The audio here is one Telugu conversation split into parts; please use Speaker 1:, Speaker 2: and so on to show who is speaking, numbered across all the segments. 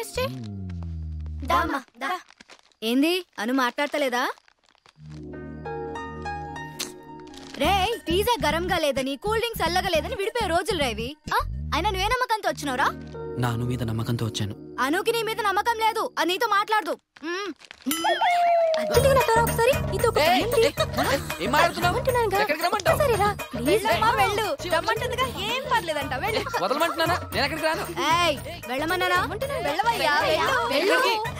Speaker 1: టేస్ట్ చేయి
Speaker 2: దామా దా ఏంది అను మాట్లాడతలేదా రే పిజ్జా గరంగా లేదని కూల్ డ్రింక్స్ చల్లగా లేదని విడిపోయే రోజులు రేవి ఆ, అయినా నువ్వే నమ్మకంతో వచ్చినావురా
Speaker 3: నాను మీద నమ్మకంతో వచ్చాను
Speaker 2: అనుకి నీ మీద నమ్మకం లేదు అది నీతో మాట్లాడదు మ్మ్.
Speaker 1: అర్జెంటుగా నాతో రా ఒకసారి నీతో ఒక పని ఉంది.
Speaker 3: ఏం మాట్లాడుతున్నావు
Speaker 1: రమ్మంటున్నాను కదా.
Speaker 3: ఎక్కడికి రమ్మంటావు
Speaker 1: సరే రా ప్లీజ్
Speaker 2: వెళ్ళమ్మా, వెళ్ళు రమ్మంటుందిగా ఏం పర్లేదంట వెళ్ళు
Speaker 3: వదలమంటున్నానా నేను ఎక్కడికి రాను
Speaker 2: ఏయ్ వెళ్ళమన్నానా వెళ్ళవయ్యా వెళ్ళు వెళ్ళు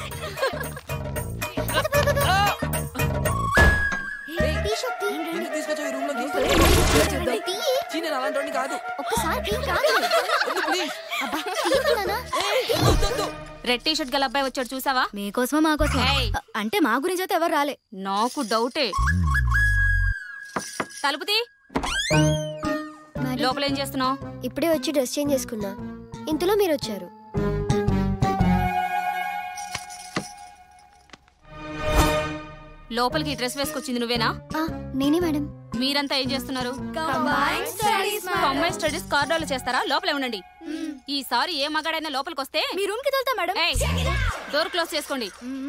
Speaker 3: ఎందుకు తీసుకొచ్చావు ఈ రూమ్ లోకి చీ, నేను అలాంటి వాడిని కాదు
Speaker 1: ఒక్కసారి తీ, కాదు.
Speaker 3: ప్లీజ్
Speaker 1: అబ్బా, తీయమన్నానా?
Speaker 4: రెడ్ టీ షర్ట్ గల అబ్బాయి వచ్చాడు చూసావా
Speaker 2: మీకోసమా మాకోసమా
Speaker 4: ఏయ్.
Speaker 2: అంటే మా గురించి అయితే ఎవరు రాలే
Speaker 4: నాకు డౌటే తలుపుతి
Speaker 1: మరి
Speaker 4: లోపల ఏం చేస్తున్నావు
Speaker 1: ఇప్పుడే వచ్చి డ్రెస్ చేంజ్ చేసుకున్నా ఇంతలో మీరు వచ్చారు
Speaker 4: లోపలికి డ్రెస్ వేసుకొచ్చింది నువ్వేనా
Speaker 1: ఆ, నేనే మేడం
Speaker 4: మీరంతా ఏం చేస్తున్నారు
Speaker 2: Combined studies, madam.
Speaker 4: Combine studies కార్డోలు చేస్తారా లోపలే ఉండండి ఈసారి ఏ మగాడైనా లోపలికి వస్తే
Speaker 2: మీ రూమ్ కి వెళ్తా మేడం
Speaker 4: ఏయ్, డోర్ క్లోజ్ చేసుకోండి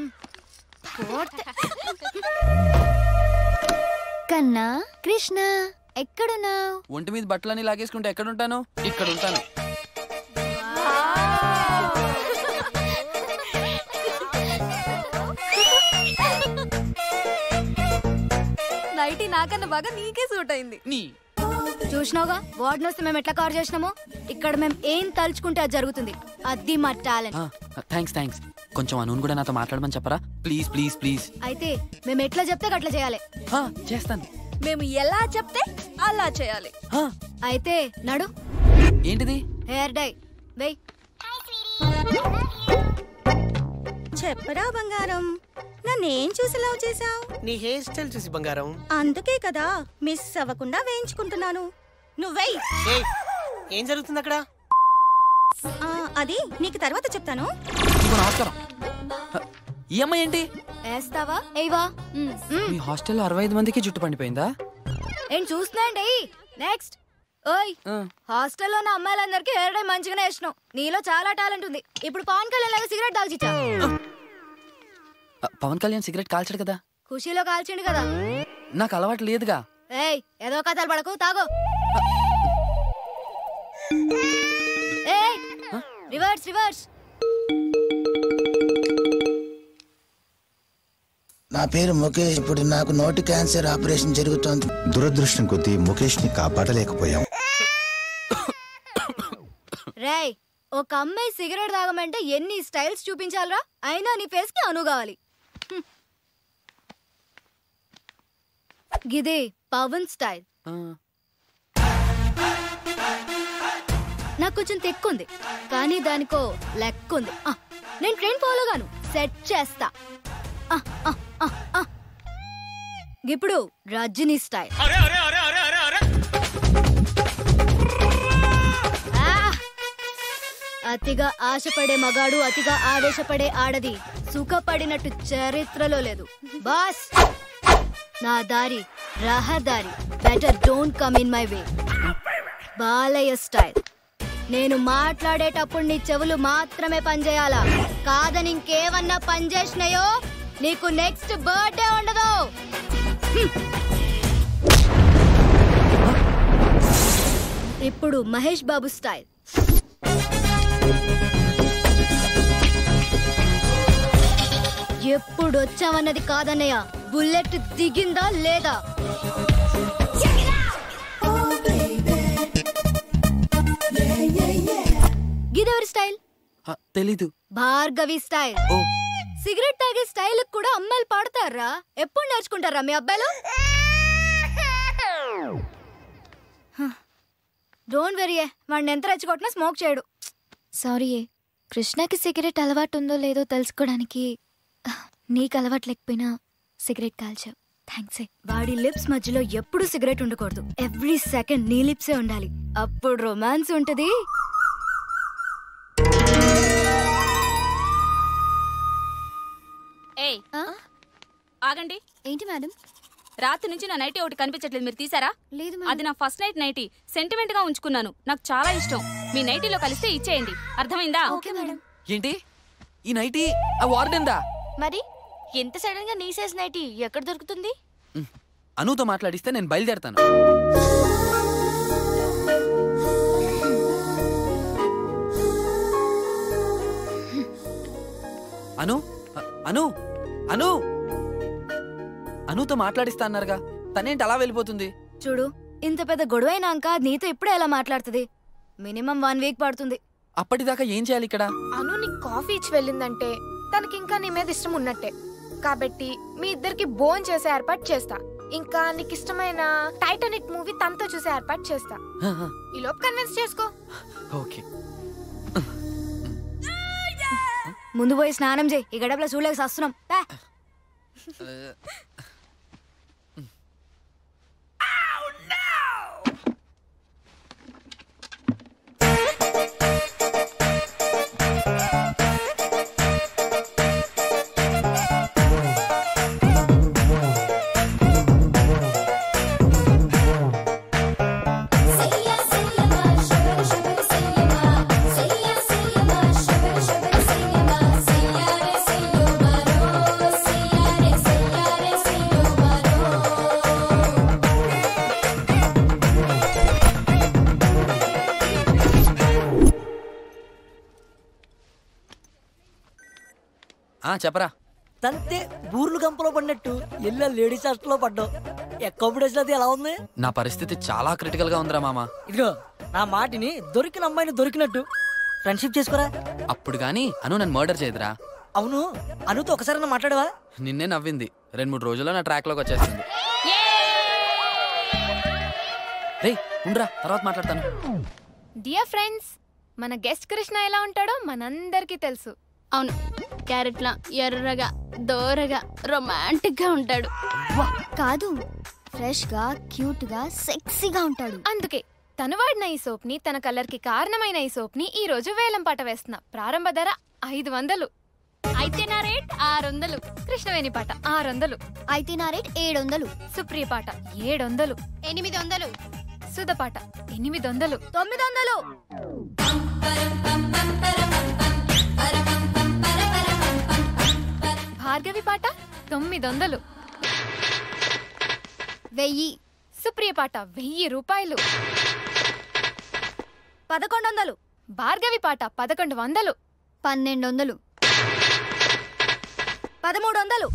Speaker 1: కన్నా కృష్ణ ఎక్కడున్నావు
Speaker 3: ఒంటి మీద బట్టలన్నీ లాగేసుకుంటే ఎక్కడ ఉంటాను ఇక్కడ ఉంటాను
Speaker 2: నైటీ నాకన్నా బాగా నీకే సూట్ అయింది
Speaker 3: నీ
Speaker 2: చూసినావుగా వార్డ్ వస్తే మేము ఎట్లా కవర్ చేసినామో ఇక్కడ మేము ఏం తలుచుకుంటే అది జరుగుతుంది అది మా టాలెంట్
Speaker 3: థ్యాంక్స్ థ్యాంక్స్ కొంచెం అనూన్ కూడా నాతో మాట్లాడమని చెప్పరా ప్లీజ్ ప్లీజ్ ప్లీజ్
Speaker 2: అయితే మేము ఎట్లా చెప్తే అట్లా చేయాలి
Speaker 3: చేస్తాను
Speaker 2: మేము ఎలా చెప్తే అలా చేయాలి
Speaker 3: హా,
Speaker 2: అయితే నడు
Speaker 3: ఏంటిది
Speaker 2: హెయిర్ డై వెయ్
Speaker 5: చెప్పరా బంగారం నన్నేం చూసి లవ్ చేసావు
Speaker 6: నీ హెయిర్ స్టైల్ చూసి బంగారం
Speaker 5: అందుకే కదా మిస్ అవ్వకుండా వేయించుకుంటున్నాను నువ్వెయ్
Speaker 6: ఏయ్, ఏం జరుగుతుంది అక్కడ
Speaker 5: ఆ, అది నీకు తర్వాత చెప్తాను
Speaker 3: ఇదిగో నమస్కారం హ, ఈ అమ్మాయి ఏంటి
Speaker 2: వేస్తావా ఎయ్వా
Speaker 3: మీ హాస్టల్లో అరవై ఐదు మందికి జుట్టు పండిపోయిందా
Speaker 2: ఏం చూస్తున్నాండి నెక్స్ట్ ఓయ్
Speaker 3: ఆ,
Speaker 2: హాస్టల్లో ఉన్న అమ్మాయిలందరికీ హెయిర్ డై మంచిగానే వేసినావు నీలో చాలా టాలెంట్ ఉంది ఇప్పుడు పవన్ కళ్యాణ్ లాగా సిగరెట్ దాల్చిచ్చా
Speaker 3: ఆ, పవన్ కళ్యాణ్ సిగరెట్ కాల్చాడు కదా
Speaker 2: ఖుషీలో కాల్చిండు కదా
Speaker 3: నాకు అలవాటు లేదుగా
Speaker 2: ఏయ్ ఏదో కథలు పడకు తాగో ఏయ్ రివర్స్ రివర్స్
Speaker 7: నా పేరు ముఖేష్ ఇప్పుడు నాకు నోటి క్యాన్సర్ ఆపరేషన్ జరుగుతోంది
Speaker 8: దురదృష్టం కొద్దీ ముఖేష్ ని కాపాడలేకపోయాం
Speaker 2: రేయ్ ఒక అమ్మాయి సిగరెట్ తాగమంటే ఎన్ని స్టైల్స్ చూపించాలరా అయినా నీ ఫేస్ కి అను కావాలి హ్మ్. గిదే పవన్ స్టైల్
Speaker 3: ఆ,
Speaker 2: నాకు కొంచెం తెక్కుంది కానీ దానికో లెక్కుంది ఆ, నేను ట్రైన్ ఫాలో గాను సెట్ చేస్తా ఆ, ఆ, ఆ, ఆ. ఇప్పుడు రజనీ స్టైల్ ఆ! అతిగా ఆశపడే మగాడు అతిగా ఆవేశపడే ఆడది సుఖపడినట్టు చరిత్రలో లేదు బాస్ నా దారి రహదారి better don't come in my way Balayya style నేను మాట్లాడేటప్పుడు నీ చెవులు మాత్రమే పనిచేయాలా కాదని ఇంకేమన్నా పనిచేసినాయో నీకు నెక్స్ట్ బర్త్డే ఉండదు హ్మ్. ఇప్పుడు మహేష్ బాబు స్టైల్ ఎప్పుడు వచ్చావన్నది కాదన్నయ్య బుల్లెట్ దిగిందా లేదా గిదెవరి స్టైల్
Speaker 3: ఆ, తెలీదు
Speaker 2: భార్గవి స్టైల్
Speaker 3: ఓ
Speaker 2: సిగరెట్ తాగే స్టైల్ కూడా అమ్మాయిలు పాడతారా ఎప్పుడు నేర్చుకుంటారా మీ అబ్బాయిలు డోంట్ వెరీ వాడిని ఎంత రెచ్చగొట్టినా స్మోక్ చేయడు
Speaker 1: సారీ కృష్ణకి సిగరెట్ అలవాటు ఉందో లేదో తెలుసుకోవడానికి నీకు అలవాటు లేకపోయినా సిగరెట్ కాల్చావు థ్యాంక్స్
Speaker 2: వాడి లిప్స్ మధ్యలో ఎప్పుడు సిగరెట్ ఉండకూడదు ఎవ్రీ సెకండ్ నీ లిప్సే ఉండాలి అప్పుడు రొమాన్స్ ఉంటది
Speaker 4: ఏయ్ ఆగండి
Speaker 1: ఏంటి మేడం
Speaker 4: రాత్రి నుంచి నా నైటీ ఒకటి కనిపించట్లేదు మీరు తీసారా
Speaker 1: లేదు
Speaker 4: అది నా ఫస్ట్ నైట్ నైటీ సెంటిమెంట్ గా ఉంచుకున్నాను నాకు చాలా ఇష్టం మీ నైటీలో కలిస్తే ఇచ్చేయండి అర్థమైందా
Speaker 1: ఓకే మేడం
Speaker 3: ఏంటి ఈ నైటీ ఆ వార్డెన్దా
Speaker 1: మరి ఎంత సడన్ గా నీ సైజ్ నైటీ ఎక్కడ దొరుకుతుంది
Speaker 3: అనుతో మాట్లాడిస్తే నేను బయలుదేరతాను అను అ- అను అను అనుతో మాట్లాడిస్తా అన్నారుగా తనేంటి అలా వెళ్ళిపోతుంది
Speaker 2: చూడు ఇంత పెద్ద గొడవ అయినాక నీతో ఇప్పుడే ఎలా మాట్లాడుతుంది మినిమం వన్ వీక్ పడుతుంది
Speaker 3: అప్పటిదాకా ఏం చేయాలి ఇక్కడ
Speaker 9: అను నీకు కాఫీ ఇచ్చి వెళ్ళిందంటే తనకి ఇంకా నీ మీద ఇష్టం ఉన్నట్టే కాబట్టి మీ ఇద్దరికి బోన్ చేసే ఏర్పాటు చేస్తా ఇంకా నీకు ఇష్టమైన టైటానిక్ మూవీ తనతో చూసే ఏర్పాటు చేస్తా
Speaker 3: హ, హ,
Speaker 9: ఈ లోపు కన్విన్స్ చేసుకో
Speaker 3: ఓకే
Speaker 2: ముందు పోయి స్నానం చేయి ఈ గడపలో చూడలేక వస్తున్నాం
Speaker 3: ఆ చెప్పరా
Speaker 10: తంతే బూర్లు గంపలో పడినట్టు ఎల్ల లేడీస్ హాస్టల్లో పడ్డావు ఎక్కప్పుడు అది ఎలా ఉంది
Speaker 3: నా పరిస్థితి చాలా క్రిటికల్ గా ఉందిరా మామ
Speaker 10: ఇదిగో నా మాటిని దొరికిన అమ్మాయిని దొరికినట్టు ఫ్రెండ్షిప్ చేసుకోరా
Speaker 3: అప్పుడు గాని అను నన్ను మర్డర్ చేయదురా
Speaker 10: అవును అనుతో ఒకసారి మాట్లాడవా
Speaker 3: నిన్నే నవ్వింది రెండు మూడు రోజుల్లో నా ట్రాక్ లోకి వచ్చేస్తుంది రే ఉండ్రా తర్వాత మాట్లాడతాను
Speaker 9: డియర్ ఫ్రెండ్స్ మన గెస్ట్ కృష్ణ ఎలా ఉంటాడో మనందరికీ తెలుసు
Speaker 4: అవును క్యారెట్లా ఎర్రగా దోరగా రొమాంటిక్ గా ఉంటాడు
Speaker 2: కాదు ఫ్రెష్ గా క్యూట్ గా సెక్సీగా ఉంటాడు
Speaker 9: అందుకే తను వాడిన ఈ సోప్ ని తన కలర్ కి కారణమైన ఈ సోప్ ని ఈ రోజు వేలం పాట వేస్తున్నా ప్రారంభ ధర ఐదు వందలు
Speaker 4: అయితే నా రేట్ ఆరు వందలు
Speaker 9: కృష్ణవేణి పాట ఆరు వందలు
Speaker 2: అయితే నా రేట్ ఏడు వందలు
Speaker 9: సుప్రియ పాట ఏడు వందలు
Speaker 4: ఎనిమిది వందలు
Speaker 9: సుధ పాట ఎనిమిది వందలు
Speaker 2: తొమ్మిది వందలు
Speaker 9: భార్గవి పాట తొమ్మిది వందలు
Speaker 2: వెయ్యి
Speaker 9: సుప్రియ పాట వెయ్యి రూపాయలు
Speaker 2: పదకొండు వందలు
Speaker 9: భార్గవి పాట పదకొండు వందలు
Speaker 2: పన్నెండు వందలు పదమూడు వందలు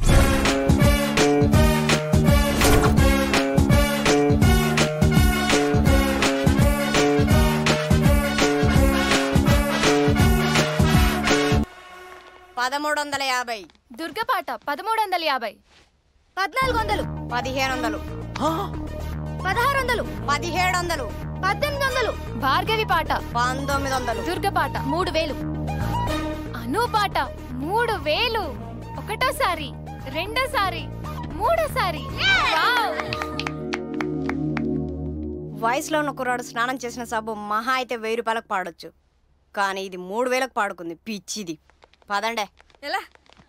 Speaker 5: పదమూడు వందల యాభై
Speaker 9: దుర్గ పాట పదమూడు వందల యాభై
Speaker 2: పద్నాలుగు వందలు
Speaker 5: పదిహేను వందలు
Speaker 2: పదహారు వందలు
Speaker 5: పదిహేడు వందలు
Speaker 2: పద్దెనిమిది వందలు
Speaker 9: భార్గవి పాట
Speaker 5: పంతొమ్మిది వందలు
Speaker 9: దుర్గ పాట
Speaker 2: మూడు వేలు
Speaker 9: అను పాట మూడు వేలు ఒకటోసారి రెండోసారి మూడోసారి వావ్!
Speaker 5: వయసులో ఉన్న కుర్రాడు స్నానం చేసిన సబ్బు మహా అయితే వెయ్యి రూపాయలకు పాడొచ్చు కానీ ఇది మూడు వేలకు పాడుకుంది పిచ్చిది పదండే ఎలా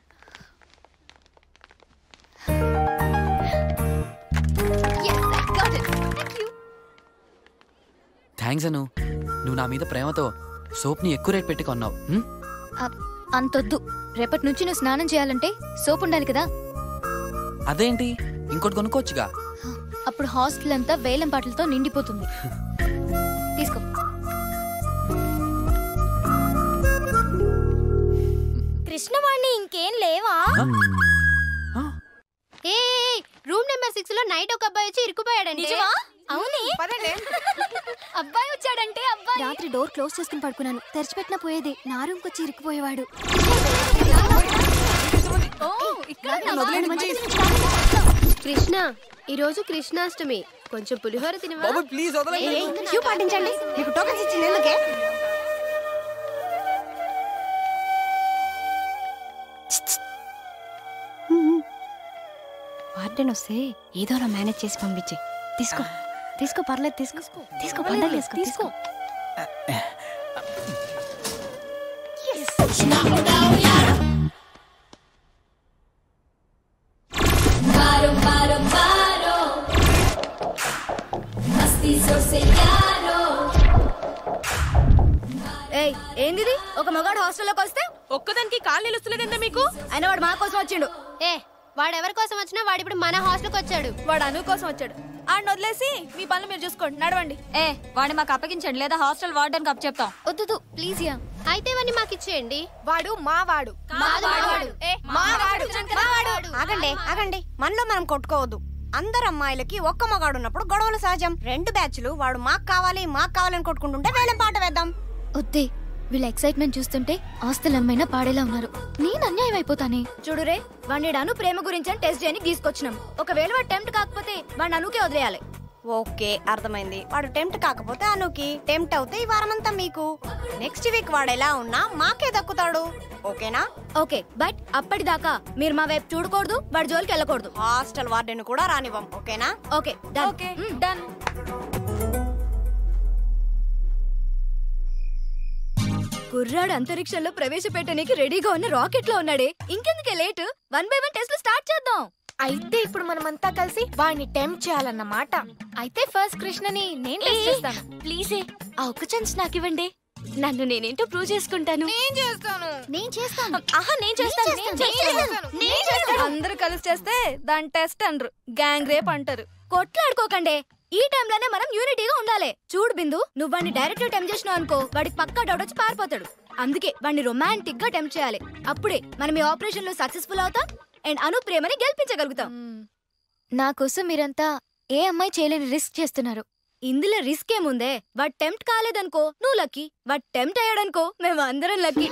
Speaker 3: థ్యాంక్స్ అను నువ్వు నా మీద ప్రేమతో సోప్ ని ఎక్కువ రేట్ పెట్టి కొన్నావు హ్మ్?
Speaker 1: అ- అంతొద్దు రేపటి నుంచి నువ్వు స్నానం చేయాలంటే సోప్ ఉండాలి కదా
Speaker 3: అదేంటి ఇంకోటి కొనుక్కోవచ్చుగా
Speaker 1: అప్పుడు హాస్టల్ అంతా వేలం పాటలతో నిండిపోతుంది తీసుకో
Speaker 2: కృష్ణవాణి ఇంకేం లేవా
Speaker 4: ఏ రూమ్ నెంబర్ సిక్స్ లో నైట్ ఒక అబ్బాయి వచ్చి ఇరుకుపోయాడండి
Speaker 2: అవునే
Speaker 4: అబ్బాయి వచ్చాడంటే అబ్బాయి
Speaker 1: రాత్రి డోర్ క్లోజ్ చేసుకుని పడుకున్నాను తెరిచిపెట్టినా పోయేది నా రూమ్కి వచ్చి ఇరుక్కుపోయేవాడు
Speaker 4: కృష్ణ ఈ రోజు కృష్ణాష్టమి కొంచెం పులిహోర తినవా
Speaker 3: బాబు ప్లీజ్ వదలండి
Speaker 5: క్యూ పాటించండి మీకు టోకెన్స్ ఇచ్చింది ఎందుకే వార్డెన్ వస్తే ఏదోలా మేనేజ్ చేసి పంపించి తీసుకో తీసుకో పర్లేదు తీసుకో తీసుకో పండగ తీసుకో తీసుకో
Speaker 2: ఏయ్ ఏందిది ఒక మగాడు హాస్టల్లోకి వస్తే
Speaker 3: ఒక్కదానికి కాళ్ళు నిలుస్తలేదంటే మీకు
Speaker 2: ఆయన వాడు మా కోసం వచ్చిండు
Speaker 11: ఏ వాడెవరి కోసం వచ్చినా వాడు ఇప్పుడు మన హాస్టల్కి వచ్చాడు
Speaker 3: వాడు అను కోసం వచ్చాడు ఆడిని వదిలేసి మీ పనులు మీరు చూసుకోండి నడవండి
Speaker 4: ఏ వాడిని మాకు అప్పగించండి లేదా హాస్టల్ వార్డెన్ కప్ చెప్తాం
Speaker 1: వద్దు ప్లీజ్ యా
Speaker 11: అయితే ఇవన్నీ మాకు ఇచ్చేయండి
Speaker 9: వాడు మా వాడు
Speaker 3: ఏ, మా వాడు.
Speaker 5: ఆగండి ఆగండి మనలో మనం కొట్టుకోవద్దు అందరు అమ్మాయిలకి ఒక్క మగాడు ఉన్నప్పుడు గొడవలు సహజం రెండు బ్యాచ్లు వాడు మాకు కావాలి మాకు కావాలని కొట్టుకుంటుంటే వేలం పాట వేద్దాం
Speaker 1: వద్దే వీళ్ళ ఎక్సైట్మెంట్ చూస్తుంటే ఆస్తులు అమ్మైనా పాడేలా ఉన్నారు నేను అన్యాయం అయిపోతానే
Speaker 2: చూడురే వాడిని అను ప్రేమ గురించి అని టెస్ట్ చేయని తీసుకొచ్చినాం ఒకవేళ వాడు టెంప్ట్ కాకపోతే వాడిని అనుకే వదిలేయాలి
Speaker 5: ఓకే అర్థమైంది వాడు టెంప్ట్ కాకపోతే అనుకి టెంప్ట్ అవుతే ఈ వారమంతా మీకు నెక్స్ట్ వీక్ వాడు ఎలా ఉన్నా మాకే దక్కుతాడు ఓకేనా
Speaker 2: ఓకే బట్ అప్పటిదాకా మీరు మా వైపు చూడకూడదు వాడి జోలికి వెళ్ళకూడదు
Speaker 5: హాస్టల్ వార్డెన్ కూడా రానివ్వం ఓకేనా
Speaker 2: ఓకే డన్
Speaker 3: ఓకే
Speaker 2: మ్.
Speaker 3: డన్
Speaker 2: కుర్రాడు అంతరిక్షంలో ప్రవేశపెట్టడానికి రెడీగా ఉన్న రాకెట్ లో ఉన్నాడే ఇంకెందుకే late one by one test start చేద్దాం
Speaker 9: అయితే ఇప్పుడు మనమంతా కలిసి వాడిని టెంప్ట్ చేయాలన్నమాట అయితే ఫస్ట్ కృష్ణని నేను టెస్ట్ చేస్తాను
Speaker 4: ప్లీజే ఆ ఒక్క ఛాన్స్ నాకు ఇవ్వండి నన్ను నేనేంటో ప్రూవ్ చేసుకుంటాను
Speaker 9: నేను చేస్తాను
Speaker 11: నేను చేస్తాను
Speaker 4: ఆహా నేను చేస్తాను నేను చేస్తాను.
Speaker 9: నేను చేస్తాను
Speaker 3: అందరూ కలిసి చేస్తే దాని టెస్ట్ అనరు గ్యాంగ్ రేప్ అంటారు
Speaker 2: కొట్లాడుకోకండి ఈ టైంలోనే మనం యూనిటీగా ఉండాలి చూడు బిందు నువ్వు వాడిని డైరెక్ట్ టెంప్ చేసినావు అనుకో వాడికి పక్కా డౌట్ వచ్చి పారిపోతాడు అందుకే వాడిని రొమాంటిక్ గా టెంప్ చేయాలి అప్పుడే మనం ఈ ఆపరేషన్ లో సక్సెస్ఫుల్ అవుతాం అండ్ అను ప్రేమని గెలిపించగలుగుతాం
Speaker 1: నా కోసం మీరంతా ఏ అమ్మాయి చేయలేని రిస్క్ చేస్తున్నారు
Speaker 2: ఇందులో రిస్క్ ఏముందే వాడు టెంప్ట్ కాలేదనుకో నువ్వు లక్కీ వాడు టెంప్ట్ అయ్యాడనుకో మేము అందరం లక్కీ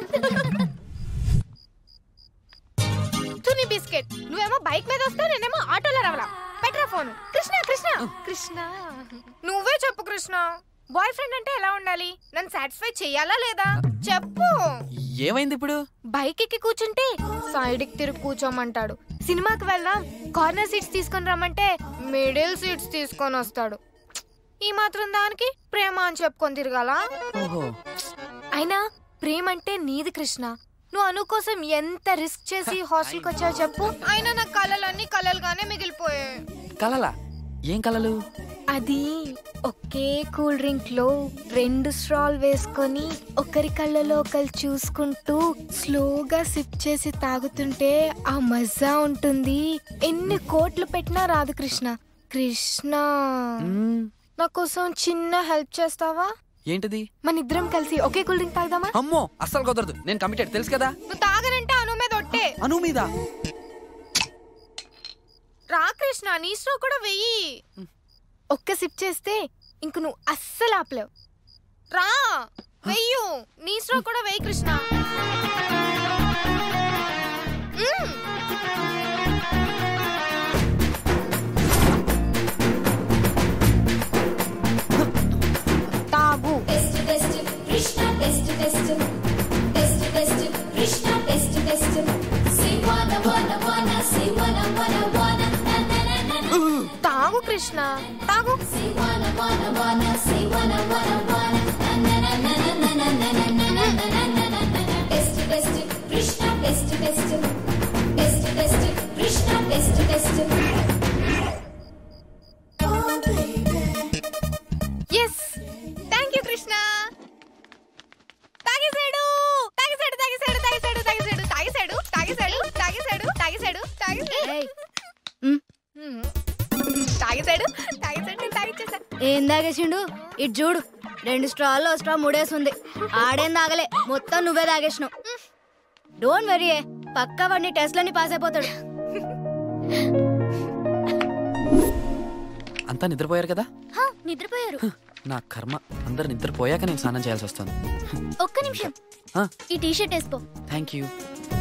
Speaker 9: తుని బిస్కెట్ నువ్వేమో బైక్ మీద వస్తా నేనేమో ఆటోలో రావాలా పెట్టరా ఫోన్ కృష్ణ కృష్ణ కృష్ణ నువ్వే చెప్పు కృష్ణ బాయ్ ఫ్రెండ్ అంటే ఎలా ఉండాలి నన్ను సాటిస్ఫై చెయ్యాలా లేదా చెప్పు
Speaker 12: ఏమైంది ఇప్పుడు
Speaker 9: బైక్ ఎక్కి కూర్చుంటే సైడ్ కి తిరిగి కూర్చోమంటాడు సినిమాకి వెళ్దాం కార్నర్ సీట్స్ తీసుకొని రమ్మంటే మిడిల్ సీట్స్ తీసుకొని వస్తాడు ఈ మాత్రం దానికి ప్రేమ అని చెప్పుకొని తిరగాల
Speaker 12: ఓహో
Speaker 9: అయినా ప్రేమ అంటే నీది కృష్ణ నువ్వు అను కోసం ఎంత రిస్క్ చేసి హాస్టల్కి వచ్చావు చెప్పు అయినా నా కళలన్నీ కళలుగానే మిగిలిపోయాయి
Speaker 12: కలలా ఏం కలలు
Speaker 9: అది ఒకే కూల్ డ్రింక్ లో రెండు స్ట్రాల్ వేసుకొని ఒకరి కళ్ళలో ఒకరు చూసుకుంటూ స్లోగా సిప్ చేసి తాగుతుంటే ఆ మజా ఉంటుంది ఎన్ని కోట్లు పెట్టినా రాదు కృష్ణ కృష్ణ
Speaker 12: మ్మ్,
Speaker 9: నా కోసం చిన్న హెల్ప్ చేస్తావా
Speaker 12: ఏంటిది
Speaker 9: మన ఇద్దరం కలిసి ఒకే కూల్ డ్రింక్ తాగుదామా
Speaker 12: అమ్మో అస్సలు కుదరదు నేను కమిటెడ్ తెలుసు కదా
Speaker 9: నువ్వు తాగనంటే అను మీద ఒట్టే
Speaker 12: అను మీద
Speaker 9: రా కృష్ణ నీ స్ట్రో కూడా వెయ్యి ఒక్క సిప్ చేస్తే ఇంక నువ్వు అస్సలు ఆపలేవు రా వెయ్యు నీ స్ట్రో కూడా వెయ్యి కృష్ణ మ్మ్. తాగు తాగు కృష్ణ తాగు ఎస్ థ్యాంక్ యూ కృష్ణ తాగేసాడు తాగేసాడు తాగేసాడు తాగేసాడు తాగేసాడు తాగేసాడు తాగేసాడు తాగేసాడు తాగేసాడు తాగేసాడు
Speaker 2: ఏయ్, మ్,
Speaker 9: మ్మ్. తాగేసాడు తాగేసాడు నేను తాగిచ్చేసా
Speaker 2: ఏం తాగేసిండు ఇటు చూడు రెండు స్ట్రాల్లో స్ట్రా ముడేసింది ఆడేం తాగలే మొత్తం నువ్వే తాగేసినావు డోంట్ వరీ పక్కా వాడిని టెస్ట్లన్నీ పాస్ అయిపోతాడు
Speaker 12: అంతా నిద్రపోయారు కదా
Speaker 2: హా, నిద్రపోయారు
Speaker 12: నా కర్మ అందరు నిద్రపోయాక నేను స్నానం చేయాల్సి వస్తుంది
Speaker 2: ఒక్క నిమిషం
Speaker 12: ఆ,
Speaker 2: ఈ టీ షర్ట్ వేసుకో
Speaker 12: thank you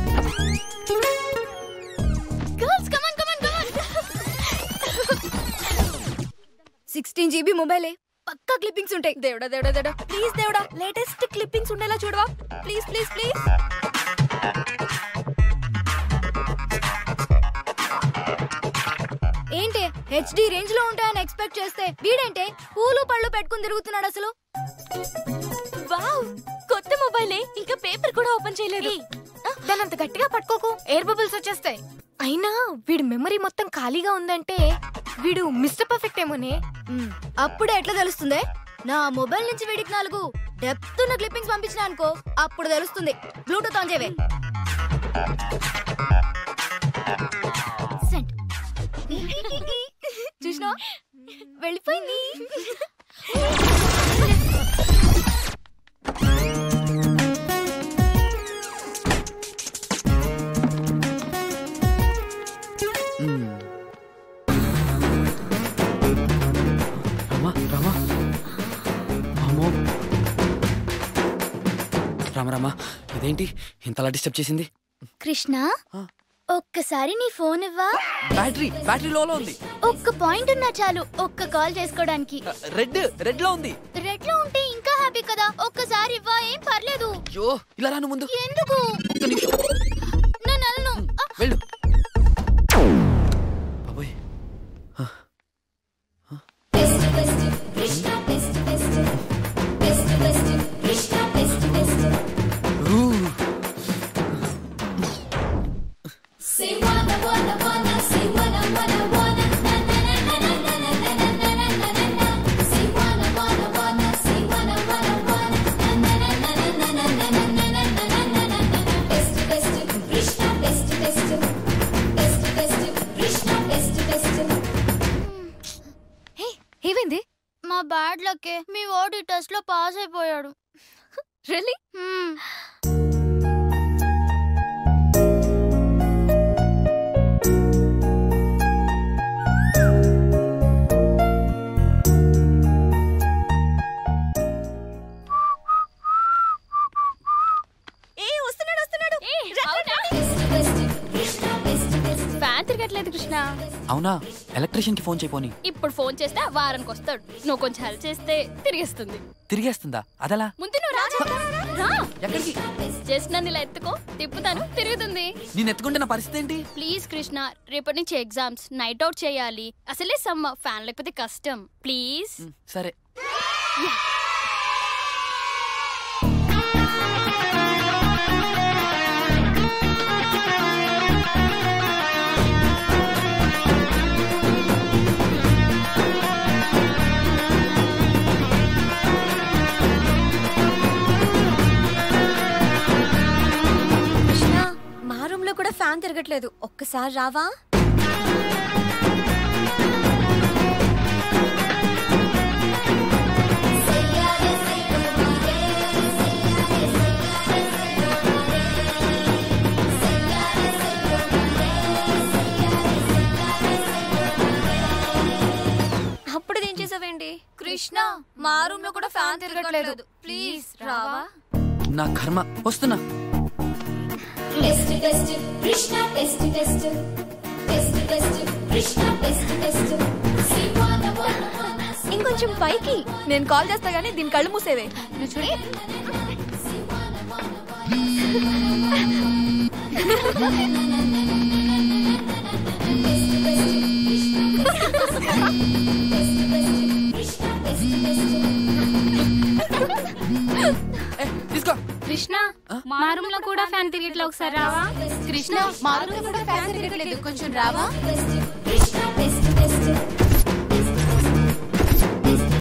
Speaker 2: girls come on come on come on sixteen GB మొబైలే పక్కా క్లిప్పింగ్స్ ఉంటాయి
Speaker 3: దేవుడా దేవుడా దేవుడా ప్లీజ్ దేవుడా లేటెస్ట్ క్లిప్పింగ్స్ ఉండేలా చూడవా ప్లీజ్ ప్లీజ్ ప్లీజ్
Speaker 2: ఏంటి హెచ్డి రేంజ్ లో ఉంటాయని ఎక్స్పెక్ట్ చేస్తే వీడేంటే పూలు పళ్ళు పెట్టుకుని తిరుగుతున్నాడు అసలు
Speaker 4: వావ్ కొత్త మొబైలే ఇంకా పేపర్ కూడా ఓపెన్ చేయలేదు
Speaker 9: దాని అంత గట్టిగా పట్టుకోకు ఎయిర్ బబుల్స్ వచ్చేస్తాయి అయినా వీడి మెమరీ మొత్తం ఖాళీగా ఉందంటే వీడు మిస్టర్ పర్ఫెక్ట్ ఏమోనే
Speaker 2: మ్, అప్పుడే ఎట్లా తెలుస్తుందే నా మొబైల్ నుంచి వీడికి నాలుగు డెప్త్ ఉన్న క్లిప్పింగ్స్ పంపించిన అనుకో అప్పుడు తెలుస్తుంది బ్లూటూత్ ఆన్ చేయవే సెంట్ చూసినా వెళ్ళిపోయింది
Speaker 12: రామా రామా అమ్మో రామ రామా ఇదేంటి ఇంతలా డిస్టర్బ్ చేసింది
Speaker 2: కృష్ణ ఒక్కసారి నీ ఫోన్ ఇవ్వా
Speaker 12: బ్యాటరీ బ్యాటరీ లోలో ఉంది
Speaker 2: ఒక్క పాయింట్ ఉన్నా చాలు ఒక్క కాల్ చేసుకోవడానికి
Speaker 12: రెడ్ రెడ్ లో ఉంది
Speaker 2: రెడ్ లో ఉంటే ఇంకా హ్యాపీ కదా ఒక్కసారి ఇవ్వా ఏం పర్లేదు
Speaker 12: అయ్యో ఇలా రాను ముందు
Speaker 2: ఎందుకు
Speaker 12: ఒక్క నిమిషం
Speaker 2: నన్ను అల్లను
Speaker 12: వెళ్ళు బాబోయ్
Speaker 1: ఏమైంది
Speaker 2: మా బ్యాడ్ లక్కే మీ ఓడి టెస్ట్ లో పాస్ అయిపోయాడు
Speaker 1: రియల్లీ
Speaker 5: ఏ వస్తున్నాడు వస్తున్నాడు
Speaker 4: ఫ్యాన్ తిరగట్లేదు కృష్ణ
Speaker 12: అవునా ఎలక్ట్రీషియన్ కి ఫోన్ చేయపోని
Speaker 4: ఇప్పుడు ఫోన్ చేస్తే వారానికి వస్తాడు నువ్వు కొంచెం హెల్ప్ చేస్తే తిరిగేస్తుంది
Speaker 12: తిరిగేస్తుందా అదలా
Speaker 4: ముందు నువ్వు రా చెప్తా. రా
Speaker 12: ఎక్కడికి
Speaker 4: జస్ట్ నన్ను ఇలా ఎత్తుకో తిప్పుతాను తిరుగుతుంది
Speaker 12: నేను ఎత్తుకుంటే నా పరిస్థితి ఏంటి
Speaker 4: ప్లీజ్ కృష్ణ రేపటి నుంచి ఎగ్జామ్స్ నైట్ అవుట్ చేయాలి అసలే సమ్మ ఫ్యాన్ లేకపోతే కష్టం ప్లీజ్
Speaker 12: సరే
Speaker 5: కృష్ణ మా రూమ్ లో కూడా ఫ్యాన్ తిరగట్లేదు ఒక్కసారి రావా అప్పుడు ఏం చేసావేంటి
Speaker 2: కృష్ణ మా రూమ్ లో కూడా ఫ్యాన్ తిరగట్లేదు ప్లీజ్ రావా
Speaker 12: నా కర్మ వస్తున్నా
Speaker 13: test test Krishna test test test test Krishna test test శ్రీవాన వాన వాన
Speaker 1: ఇంకొంచెం పైకి నేను కాల్ చేస్తా గానీ దీని కళ్ళు మూసేవే నువ్వు చూడి
Speaker 12: తీసుకో
Speaker 4: కృష్ణ మా రూమ్ లో కూడా ఫ్యాన్ తిరగట్లే ఒకసారి రావా
Speaker 1: కృష్ణ మా రూమ్ లో కూడా ఫ్యాన్ తిరగట్లేదు కొంచెం రావా